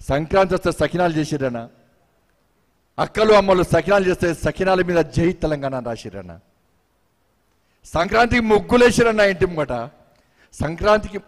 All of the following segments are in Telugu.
సంక్రాంతి వస్తే సకినాలు చేసిరన్న అక్కలు అమ్మలు సకినాలు చేస్తే సకినాల మీద జై తెలంగాణ అని రాసిరన్న సంక్రాంతికి ముగ్గులేసిరన్న ఇంటి ముంగట సంక్రాంతికి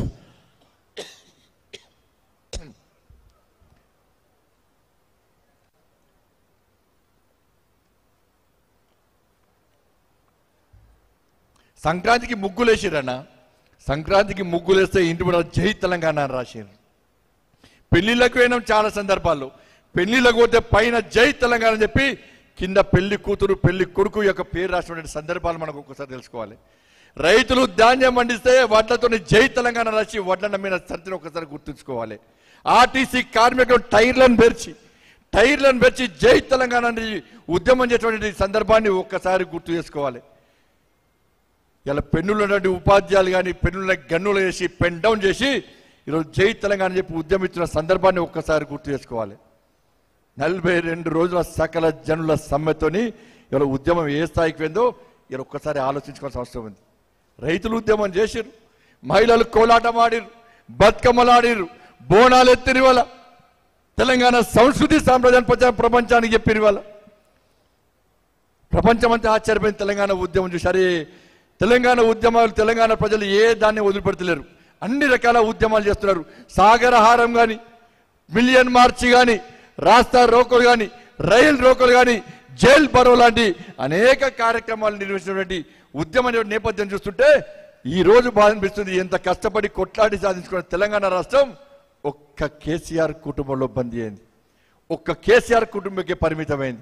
సంక్రాంతికి ముగ్గులేసిరన్న సంక్రాంతికి ముగ్గులేస్తే ఇంటి కూడా జై తెలంగాణ అని రాసిరు పెళ్లిళ్ళకు పోయినాం చాలా సందర్భాల్లో పెళ్లిళ్ళకు పోతే పైన జై తెలంగాణ అని చెప్పి కింద పెళ్లి కూతురు పెళ్లి కొడుకు యొక్క పేరు రాసినటువంటి సందర్భాలు మనకు ఒక్కసారి తెలుసుకోవాలి రైతులు ధాన్యం పండిస్తే వడ్లతో జై తెలంగాణ రాసి వడ్ల నమ్మిన సంతిని ఒకసారి గుర్తుంచుకోవాలి ఆర్టీసీ కార్మికులు టైర్లను పెరిచి టైర్లను పెరిచి జై తెలంగాణ అని ఉద్యమం చేసేటువంటి సందర్భాన్ని ఒక్కసారి గుర్తు చేసుకోవాలి ఇలా పెన్నులున్నటువంటి ఉపాధ్యాయులు కానీ పెన్నుల గన్నులు వేసి పెన్ డౌన్ చేసి ఈరోజు జై తెలంగాణ అని చెప్పి ఉద్యమించిన సందర్భాన్ని ఒక్కసారి గుర్తు చేసుకోవాలి నలభై రెండు రోజుల సకల జనుల సమ్మెతోని ఇలా ఉద్యమం ఏ స్థాయికి పోయిందో ఇలా ఒక్కసారి ఆలోచించుకోవాల్సిన అవసరం ఉంది రైతులు ఉద్యమం చేసిరు మహిళలు కోలాటం ఆడిరు బతుకమ్మలు ఆడిరు బోనాలు ఎత్తిరి వాళ్ళ తెలంగాణ సంస్కృతి సామ్రాజ్యాన్ని ప్రజా- ప్రపంచానికి చెప్పిరు వాళ్ళ ప్రపంచమంతా ఆశ్చర్యపోయింది తెలంగాణ ఉద్యమం చూసి అరే తెలంగాణ ఉద్యమాలు తెలంగాణ ప్రజలు ఏ దాన్ని వదిలిపెడతలేరు అన్ని రకాల ఉద్యమాలు చేస్తున్నారు సాగరహారం కానీ మిలియన్ మార్చి కానీ రాస్తా రోకోలు కానీ రైలు రోకోలు కానీ జైల్ బరో లాంటి అనేక కార్యక్రమాలు నిర్వహించినటువంటి ఉద్యమ నేపథ్యం చూస్తుంటే ఈ రోజు బాధ అనిపిస్తుంది ఎంత కష్టపడి కొట్లాడి సాధించుకున్న తెలంగాణ రాష్ట్రం ఒక్క కేసీఆర్ కుటుంబంలో బందీ అయింది ఒక్క కేసీఆర్ కుటుంబకే పరిమితమైంది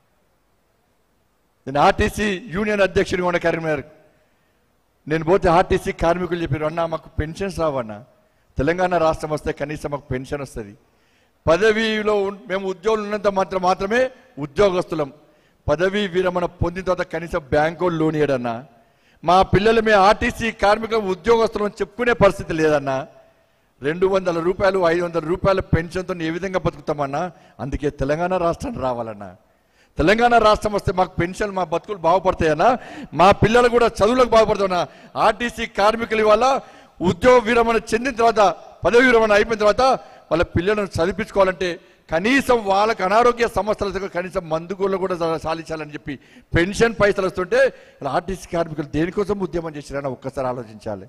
నేను ఆర్టీసీ యూనియన్ అధ్యక్షుడిగా ఉన్న కరీంనగర్ నేను పోతే ఆర్టీసీ కార్మికులు చెప్పారు అన్న మాకు పెన్షన్స్ రావన్న తెలంగాణ రాష్ట్రం వస్తే కనీసం మాకు పెన్షన్ వస్తుంది పదవిలో ఉన్- మేము ఉద్యోగులు ఉన్నంత మాత్రం మాత్రమే ఉద్యోగస్తులం పదవీ విరమణ పొందిన తర్వాత కనీసం బ్యాంకు లోన్ ఇయ్యడన్నా మా పిల్లలు మేము ఆర్టీసీ కార్మికులు ఉద్యోగస్తులం అని చెప్పుకునే పరిస్థితి లేదన్నా రెండు వందల రూపాయలు ఐదు వందల రూపాయల పెన్షన్తో ఏ విధంగా బతుకుతామన్నా అందుకే తెలంగాణ రాష్ట్రం రావాలన్నా తెలంగాణ రాష్ట్రం వస్తే మాకు పెన్షన్ మా బతుకులు బాగుపడతాయన్నా మా పిల్లలు కూడా చదువులకు బాగుపడతాయన్నా ఆర్టీసీ కార్మికుల వల్ల ఉద్యోగ విరమణ చెందిన తర్వాత పదవి విరమణ అయిపోయిన తర్వాత వాళ్ళ పిల్లలను చదివించుకోవాలంటే కనీసం వాళ్ళకి అనారోగ్య సమస్యలతో కనీసం మందుగుళ్ళు కూడా సాధించాలని చెప్పి పెన్షన్ పైసలు వస్తుంటే ఇలా ఆర్టీసీ కార్మికులు దేనికోసం ఉద్యమం చేశారని ఒక్కసారి ఆలోచించాలి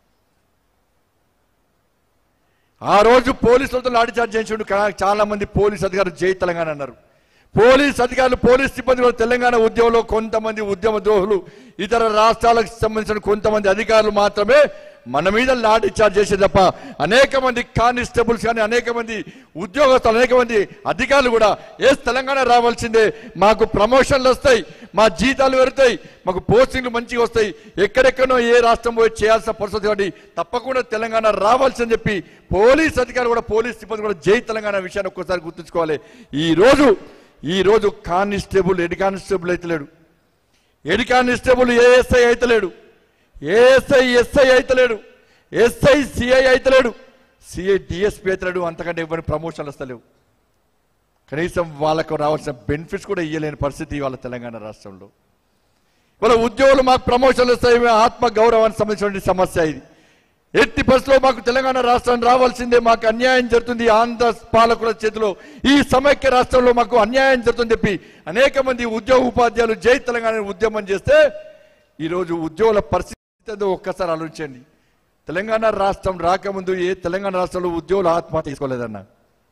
ఆ రోజు పోలీసులతో లాఠీ చార్జ్ చేయించుండు కా- చాలా మంది పోలీస్ అధికారులు జై తెలంగాణ అన్నారు పోలీస్ అధికారులు పోలీస్ సిబ్బంది కూడా తెలంగాణ ఉద్యమంలో కొంతమంది ఉద్యమ ద్రోహులు ఇతర రాష్ట్రాలకు సంబంధించిన కొంతమంది అధికారులు మాత్రమే మన మీద లాఠీ చార్జ్ చేసే తప్ప అనేక మంది కానిస్టేబుల్స్ కానీ అనేక మంది ఉద్యోగస్తులు అనేక మంది అధికారులు కూడా ఏ తెలంగాణ రావాల్సిందే మాకు ప్రమోషన్లు వస్తాయి మా జీతాలు పెరుగుతాయి మాకు పోస్టింగ్లు మంచిగా వస్తాయి ఎక్కడెక్కడో ఏ రాష్ట్రం పోయి చేయాల్సిన పరిస్థితి కాబట్టి తప్పకుండా తెలంగాణ రావాల్సిందని చెప్పి పోలీస్ అధికారులు కూడా పోలీస్ సిబ్బంది కూడా జై తెలంగాణ విషయాన్ని ఒక్కసారి గుర్తుంచుకోవాలి ఈ రోజు ఈ రోజు కానిస్టేబుల్ హెడ్ కానిస్టేబుల్ అయితలేడు హెడ్ కానిస్టేబుల్ ఏఎస్ఐ అయితలేడు ఏఎస్ఐ ఎస్ఐ అయితలేడు ఎస్ఐ సిఐ అయితలేడు సిఐ డిఎస్పీ అయితలేడు అంతకంటే ఎవరి ప్రమోషన్లు వస్తలేవు కనీసం వాళ్ళకు రావాల్సిన బెనిఫిట్స్ కూడా ఇవ్వలేని పరిస్థితి ఇవాళ తెలంగాణ రాష్ట్రంలో ఇవాళ ఉద్యోగులు మాకు ప్రమోషన్లు వస్తాయి ఆత్మ గౌరవానికి సంబంధించిన సమస్య ఇది ఎట్టి పరిస్థితిలో మాకు తెలంగాణ రాష్ట్రం రావాల్సిందే మాకు అన్యాయం జరుగుతుంది ఆంధ్ర పాలకుల చేతిలో ఈ సమైక్య రాష్ట్రంలో మాకు అన్యాయం జరుగుతుంది చెప్పి అనేక మంది ఉద్యోగ ఉపాధ్యాయులు జై తెలంగాణ ఉద్యమం చేస్తే ఈరోజు ఉద్యోగుల పరిస్థితి ఏదో ఒక్కసారి ఆలోచించండి తెలంగాణ రాష్ట్రం రాకముందు ఏ తెలంగాణ రాష్ట్రంలో ఉద్యోగులు ఆత్మహత్య చేసుకోలేదన్నా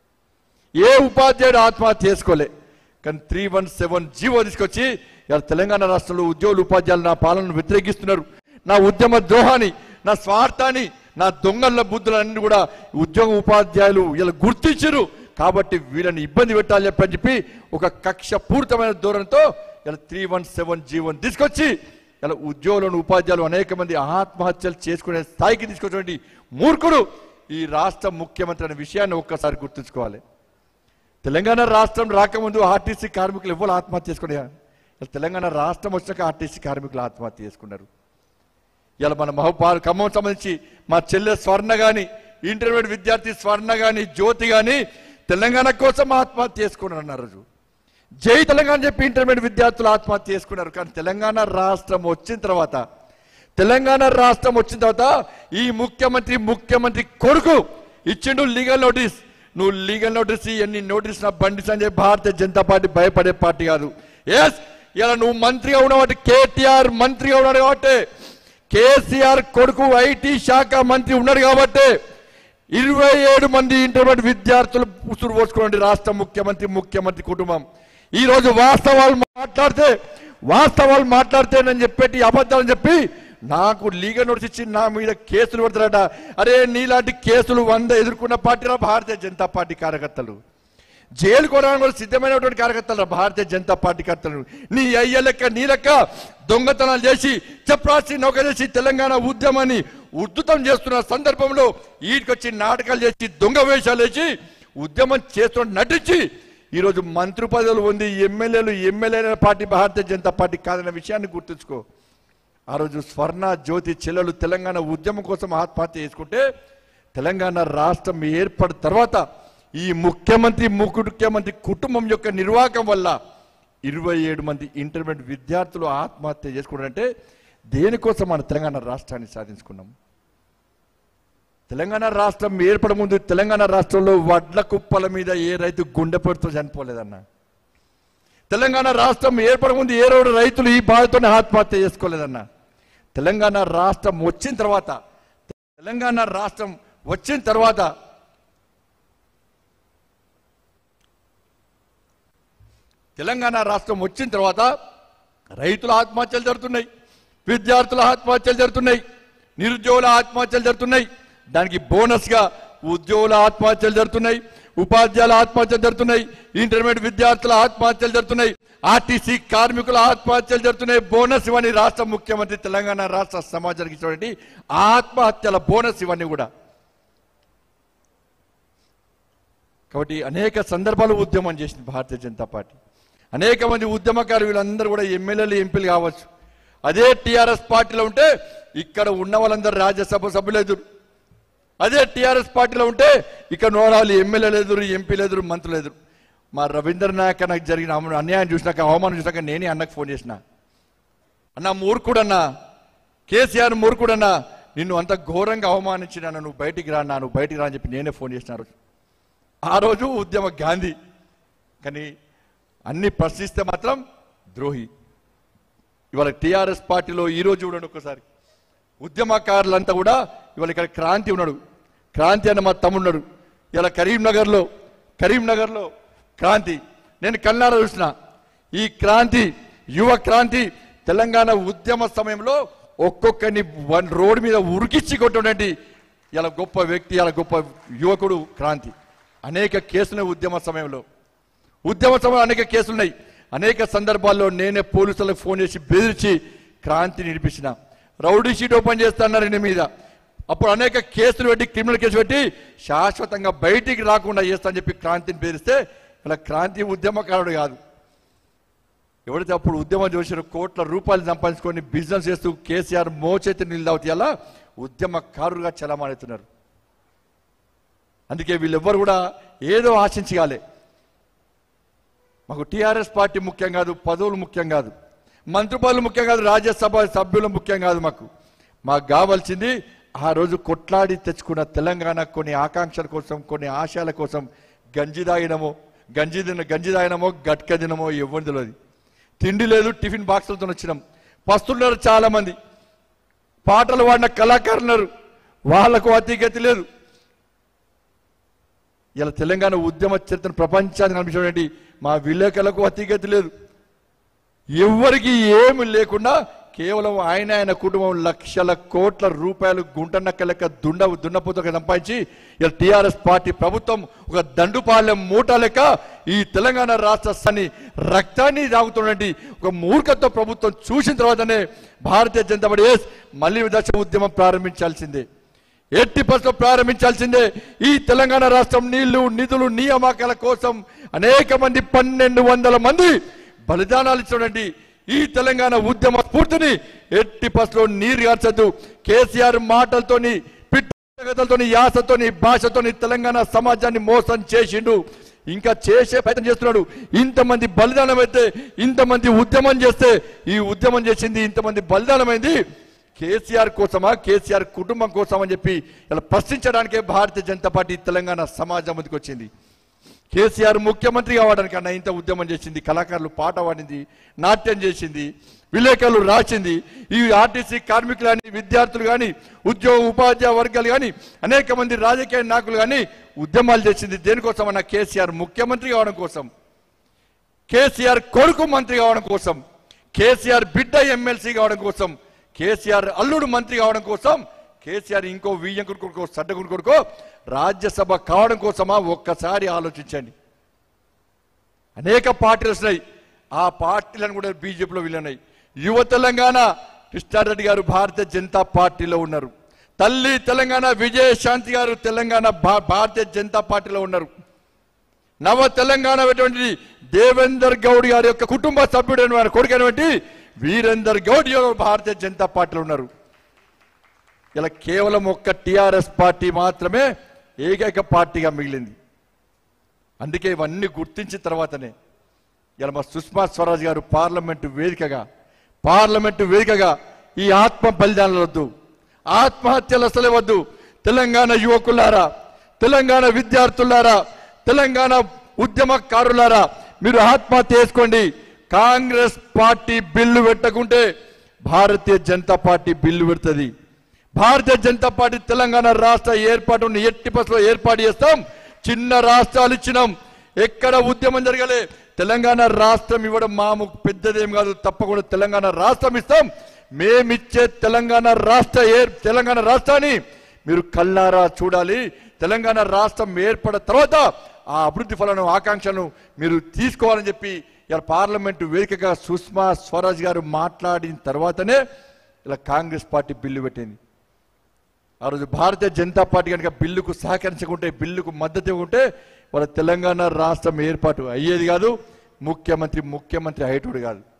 ఏ ఉపాధ్యాయుడు ఆత్మహత్య చేసుకోలే కానీ త్రీ వన్ సెవెన్ జీవో తీసుకొచ్చి ఇవాళ తెలంగాణ రాష్ట్రంలో ఉద్యోగులు ఉపాధ్యాయులు నా పాలనను వ్యతిరేకిస్తున్నారు నా ఉద్యమ ద్రోహాన్ని నా స్వార్థాన్ని నా దొంగల బుద్ధులన్నీ కూడా ఉద్యోగ ఉపాధ్యాయులు ఇలా గుర్తించరు కాబట్టి వీళ్ళని ఇబ్బంది పెట్టాలి చెప్పని చెప్పి ఒక కక్ష పూరితమైన ధోరణితో ఇలా త్రీ వన్ సెవెన్ జీవన్ తీసుకొచ్చి ఇలా ఉద్యోగులను ఉపాధ్యాయులు అనేక మంది ఆత్మహత్యలు చేసుకునే స్థాయికి తీసుకొచ్చినటువంటి మూర్ఖుడు ఈ రాష్ట్ర ముఖ్యమంత్రి అనే విషయాన్ని ఒక్కసారి గుర్తుంచుకోవాలి తెలంగాణ రాష్ట్రం రాకముందు ఆర్టీసీ కార్మికులు ఎవరు ఆత్మహత్య చేసుకున్నారు ఇలా తెలంగాణ రాష్ట్రం వచ్చాక ఆర్టీసీ కార్మికులు ఆత్మహత్య చేసుకున్నారు ఇలా మన మహబాల్ ఖమ్మం సంబంధించి మా చెల్లె స్వర్ణ గాని ఇంటర్మీడియట్ విద్యార్థి స్వర్ణ గాని జ్యోతి గాని తెలంగాణ కోసం ఆత్మహత్య చేసుకున్నారు అన్నారు రోజు జై తెలంగాణ చెప్పి ఇంటర్మీడియట్ విద్యార్థులు ఆత్మహత్య చేసుకున్నారు కానీ తెలంగాణ రాష్ట్రం వచ్చిన తర్వాత తెలంగాణ రాష్ట్రం వచ్చిన తర్వాత ఈ ముఖ్యమంత్రి ముఖ్యమంత్రి కొడుకు ఇచ్చిండు లీగల్ నోటీస్ నువ్వు లీగల్ నోటీస్ ఎన్ని నోటీస్ నా బండి సంజయ్ భారతీయ జనతా పార్టీ భయపడే పార్టీ కాదు ఎస్ ఇలా నువ్వు మంత్రిగా ఉన్నావు కాబట్టి కేటీఆర్ మంత్రిగా ఉన్నాడు కాబట్టి కేసీఆర్ కొడుకు ఐటీ శాఖ మంత్రి ఉన్నాడు కాబట్టి ఇరవై ఏడు మంది ఇంటర్మీడియట్ విద్యార్థులు ఉసురు పోసుకోండి రాష్ట్ర ముఖ్యమంత్రి ముఖ్యమంత్రి కుటుంబం ఈ రోజు వాస్తవాలు మాట్లాడితే వాస్తవాలు మాట్లాడితే నేను చెప్పేటి అబద్ధాలు చెప్పి నాకు లీగల్ నోటీస్ ఇచ్చి నా మీద కేసులు పెడతారట అరే నీలాంటి కేసులు వంద ఎదుర్కొన్న పార్టీరా భారతీయ జనతా పార్టీ కార్యకర్తలు జైలు కొనడానికి కూడా సిద్ధమైనటువంటి కార్యకర్తలు భారతీయ జనతా పార్టీ కర్తలు నీ అయ్య లెక్క నీ లెక్క దొంగతనాలు చేసి చప్రాసి నౌక చేసి తెలంగాణ ఉద్యమాన్ని ఉద్ధృతం చేస్తున్న సందర్భంలో ఈడికొచ్చి నాటకాలు చేసి దొంగ వేషాలు వేసి ఉద్యమం చేస్తున్న నటించి ఈరోజు మంత్రి పదవులు ఉంది ఎమ్మెల్యేలు MLA party Bharatiya Janata party కాదన్న విషయాన్ని గుర్తుంచుకో ఆ రోజు స్వర్ణ జ్యోతి చెల్లెలు తెలంగాణ ఉద్యమం కోసం ఆత్మహత్య చేసుకుంటే తెలంగాణ రాష్ట్రం ఏర్పడిన తర్వాత ఈ ముఖ్యమంత్రి ముఖ్యమంత్రి కుటుంబం యొక్క నిర్వాహకం వల్ల ఇరవై ఏడు మంది ఇంటర్మీడియట్ విద్యార్థులు ఆత్మహత్య చేసుకున్నారంటే దేనికోసం మన తెలంగాణ రాష్ట్రాన్ని సాధించుకున్నాం తెలంగాణ రాష్ట్రం ఏర్పడ ముందు తెలంగాణ రాష్ట్రంలో వడ్ల కుప్పల మీద ఏ రైతు గుండెపోటుతో చనిపోలేదన్నా తెలంగాణ రాష్ట్రం ఏర్పడ ముందు ఏ రోజు రైతులు ఈ బాధతోనే ఆత్మహత్య చేసుకోలేదన్నా తెలంగాణ రాష్ట్రం వచ్చిన తర్వాత తెలంగాణ రాష్ట్రం వచ్చిన తర్వాత తెలంగాణ రాష్ట్రం వచ్చిన తర్వాత రైతుల ఆత్మహత్యలు జరుగుతున్నాయి విద్యార్థుల ఆత్మహత్యలు జరుగుతున్నాయి నిరుద్యోగుల ఆత్మహత్యలు జరుగుతున్నాయి దానికి బోనస్ గా ఉద్యోగుల ఆత్మహత్యలు జరుగుతున్నాయి ఉపాధ్యాయుల ఆత్మహత్యలు జరుగుతున్నాయి ఇంటర్మీడియట్ విద్యార్థుల ఆత్మహత్యలు జరుగుతున్నాయి ఆర్టీసీ కార్మికుల ఆత్మహత్యలు జరుగుతున్నాయి బోనస్ ఇవన్నీ రాష్ట్ర ముఖ్యమంత్రి తెలంగాణ రాష్ట్ర సమాజానికి ఇచ్చినటువంటి ఆత్మహత్యల బోనస్ ఇవన్నీ కూడా కాబట్టి అనేక సందర్భాలు ఉద్యమం చేసింది భారతీయ జనతా పార్టీ అనేక మంది ఉద్యమకారు వీళ్ళందరూ కూడా ఎమ్మెల్యేలు ఎంపీలు కావచ్చు అదే టిఆర్ఎస్ పార్టీలో ఉంటే ఇక్కడ ఉన్న వాళ్ళందరూ రాజ్యసభ సభ్యులు ఎదురు అదే టిఆర్ఎస్ పార్టీలో ఉంటే ఇక్కడ నోరాలు ఎమ్మెల్యేలు ఎదురు ఎంపీలు ఎదురు మంత్రులు ఎదురు మా రవీంద్ర నాయక్ నాకు జరిగిన అమ- అన్యాయం చూసినాక అవమానం చూసినాక నేనే అన్నకు ఫోన్ చేసిన అన్న మూర్ఖుడన్నా కేసీఆర్ మూర్ఖుడన్నా నిన్ను అంత ఘోరంగా అవమానించిన నువ్వు బయటికి రా అన్నా, నువ్వు బయటికి రా అని చెప్పి నేనే ఫోన్ చేసిన ఆ రోజు ఆ రోజు ఉద్యమ గాంధీ కానీ అన్ని ప్రశ్నిస్తే మాత్రం ద్రోహి ఇవాళ టిఆర్ఎస్ పార్టీలో ఈ రోజు చూడండి ఒక్కసారి ఉద్యమకారులంతా కూడా ఇవాళ ఇక్కడ క్రాంతి ఉన్నాడు క్రాంతి అన్న మా తమ్మున్నాడు ఇలా కరీంనగర్లో కరీంనగర్లో క్రాంతి నేను కన్నారా చూసిన ఈ క్రాంతి యువ క్రాంతి తెలంగాణ ఉద్యమ సమయంలో ఒక్కొక్కరిని వన్ రోడ్డు మీద ఉరికిచ్చి కొట్టినటువంటి ఇలా గొప్ప వ్యక్తి ఇలా గొప్ప యువకుడు క్రాంతి అనేక కేసులు ఉద్యమ సమయంలో ఉద్యమ సమయంలో అనేక కేసులు ఉన్నాయి అనేక సందర్భాల్లో నేనే పోలీసులకు ఫోన్ చేసి బెదిరించి క్రాంతి నిడిపించిన రౌడీ షీట్ ఓపెన్ చేస్తున్నారు ఈయన మీద అప్పుడు అనేక కేసులు పెట్టి క్రిమినల్ కేసు పెట్టి శాశ్వతంగా బయటికి రాకుండా చేస్తా అని చెప్పి క్రాంతిని బెదిరిస్తే ఇలా క్రాంతి ఉద్యమకారుడు కాదు ఎవరైతే అప్పుడు ఉద్యమం చేసిన కోట్ల రూపాయలు సంపాదించుకొని బిజినెస్ చేస్తూ కేసీఆర్ మోచేతి నిలదవుతాయి అలా ఉద్యమకారులుగా చలమాడుతున్నారు అందుకే వీళ్ళెవ్వరు కూడా ఏదో ఆశించగాలే మాకు టీఆర్ఎస్ పార్టీ ముఖ్యం కాదు పదవులు ముఖ్యం కాదు మంత్రి పదవులు ముఖ్యం కాదు రాజ్యసభ సభ్యులు ముఖ్యం కాదు మాకు మాకు కావాల్సింది ఆ రోజు కొట్లాడి తెచ్చుకున్న తెలంగాణ కొన్ని ఆకాంక్షల కోసం కొన్ని ఆశయాల కోసం గంజి తాగినమో గంజి తిన గంజి తాగినమో గట్క తినమో ఎవరి తెలియదు తిండి లేదు టిఫిన్ బాక్సులతో వచ్చినాం పస్తున్నారు చాలా మంది పాటలు పాడిన కళాకారులు ఉన్నారు వాళ్లకు అతిగతి లేదు ఇలా తెలంగాణ ఉద్యమ చరిత్ర ప్రపంచానికి కనిపించడండి మా విలేకరులకు అతిగతి లేదు ఎవ్వరికి ఏమి లేకుండా కేవలం ఆయన ఆయన కుటుంబం లక్షల కోట్ల రూపాయలు గుంటనక్క లెక్క దుండ దున్నపోతగా సంపాదించి ఇలా టీఆర్ఎస్ పార్టీ ప్రభుత్వం ఒక దండుపాలెం మూట లెక్క ఈ తెలంగాణ రాష్ట్ర సన్ని రక్తాన్ని తాగుతున్నటువంటి ఒక మూర్ఖత్వ ప్రభుత్వం చూసిన తర్వాతనే భారతీయ జనతా పార్టీ ఎస్ మళ్ళీ దశ ఉద్యమం ప్రారంభించాల్సిందే ఎట్టి పరిస్థితుల్లో ప్రారంభించాల్సిందే ఈ తెలంగాణ రాష్ట్రం నీళ్లు నిధులు నియామకాల కోసం అనేక మంది పన్నెండు వందల మంది బలిదానాలు ఇచ్చినటువంటి ఈ తెలంగాణ ఉద్యమ స్ఫూర్తిని ఎట్టి పరిస్థితుల్లో నీరు గార్చద్దు కేసీఆర్ మాటలతోని పిట్టగతలతోని యాసతోని భాషతోని తెలంగాణ సమాజాన్ని మోసం చేసిండు ఇంకా చేసే ప్రయత్నం చేస్తున్నాడు ఇంతమంది బలిదానం అయితే ఇంతమంది ఉద్యమం చేస్తే ఈ ఉద్యమం చేసింది ఇంతమంది బలిదానమైంది కేసీఆర్ కోసమా కేసీఆర్ కుటుంబం కోసం అని చెప్పి ఇలా ప్రశ్నించడానికే భారతీయ జనతా పార్టీ తెలంగాణ సమాజం ముందుకు వచ్చింది కేసీఆర్ ముఖ్యమంత్రి కావడానికి అన్న ఇంత ఉద్యమం చేసింది కళాకారులు పాట పాడింది నాట్యం చేసింది విలేకరులు రాసింది ఈ ఆర్టీసీ కార్మికులు కానీ విద్యార్థులు కానీ ఉద్యోగ ఉపాధ్యాయ వర్గాలు కానీ అనేక మంది రాజకీయ నాయకులు కానీ ఉద్యమాలు చేసింది దేనికోసం అన్న కేసీఆర్ ముఖ్యమంత్రి కావడం కోసం కేసీఆర్ కొడుకు మంత్రి కావడం కోసం కేసీఆర్ బిడ్డ ఎమ్మెల్సీ కావడం కోసం కేసీఆర్ అల్లుడు మంత్రి కావడం కోసం కేసీఆర్ ఇంకో వియ్యంకుడు కొడుకో సడ్డకుడు కొడుకో రాజ్యసభ కావడం కోసమా ఒక్కసారి ఆలోచించండి అనేక పార్టీలు వస్తున్నాయి ఆ పార్టీలను కూడా బీజేపీలో వీళ్ళన్నాయి యువ తెలంగాణ కృష్ణారెడ్డి గారు భారతీయ జనతా పార్టీలో ఉన్నారు తల్లి తెలంగాణ విజయశాంతి గారు తెలంగాణ భా- భారతీయ జనతా పార్టీలో ఉన్నారు నవ తెలంగాణ అటువంటి దేవేందర్ గౌడ్ గారి యొక్క కుటుంబ సభ్యుడైన వారి కొడుకైనటువంటి వీరేందర్ గౌడ్ గారు భారతీయ జనతా పార్టీలో ఉన్నారు ఇలా కేవలం ఒక్క టిఆర్ఎస్ పార్టీ మాత్రమే ఏకైక పార్టీగా మిగిలింది అందుకే ఇవన్నీ గుర్తించిన తర్వాతనే ఇలా మా సుష్మా స్వరాజ్ గారు పార్లమెంటు వేదికగా పార్లమెంటు వేదికగా ఈ ఆత్మ బలిదానాలు వద్దు ఆత్మహత్యలు అసలే వద్దు తెలంగాణ యువకులారా తెలంగాణ విద్యార్థులారా తెలంగాణ ఉద్యమకారులారా మీరు ఆత్మహత్య చేసుకోండి కాంగ్రెస్ పార్టీ బిల్లు పెట్టకుంటే భారతీయ జనతా పార్టీ బిల్లు పెడుతుంది భారతీయ జనతా పార్టీ తెలంగాణ రాష్ట్ర ఏర్పాటును ఎట్టి బస్సులో ఏర్పాటు చేస్తాం చిన్న రాష్ట్రాలు ఇచ్చినాం ఎక్కడ ఉద్యమం జరగలే తెలంగాణ రాష్ట్రం ఇవ్వడం మాము పెద్దదేం కాదు తప్పకుండా తెలంగాణ రాష్ట్రం ఇస్తాం మేమిచ్చే తెలంగాణ రాష్ట్ర ఏర్ తెలంగాణ రాష్ట్రాన్ని మీరు కల్లారా చూడాలి తెలంగాణ రాష్ట్రం ఏర్పడిన తర్వాత ఆ అభివృద్ధి ఫలను ఆకాంక్షలను మీరు తీసుకోవాలని చెప్పి ఇలా పార్లమెంటు వేదికగా సుష్మా స్వరాజ్ గారు మాట్లాడిన తర్వాతనే ఇలా కాంగ్రెస్ పార్టీ బిల్లు పెట్టింది ఆ రోజు భారతీయ జనతా పార్టీ కనుక బిల్లుకు సహకరించకుంటే బిల్లుకు మద్దతు ఇవ్వకుంటే వాళ్ళ తెలంగాణ రాష్ట్రం ఏర్పాటు అయ్యేది కాదు ముఖ్యమంత్రి ముఖ్యమంత్రి అయ్యేటోడు కాదు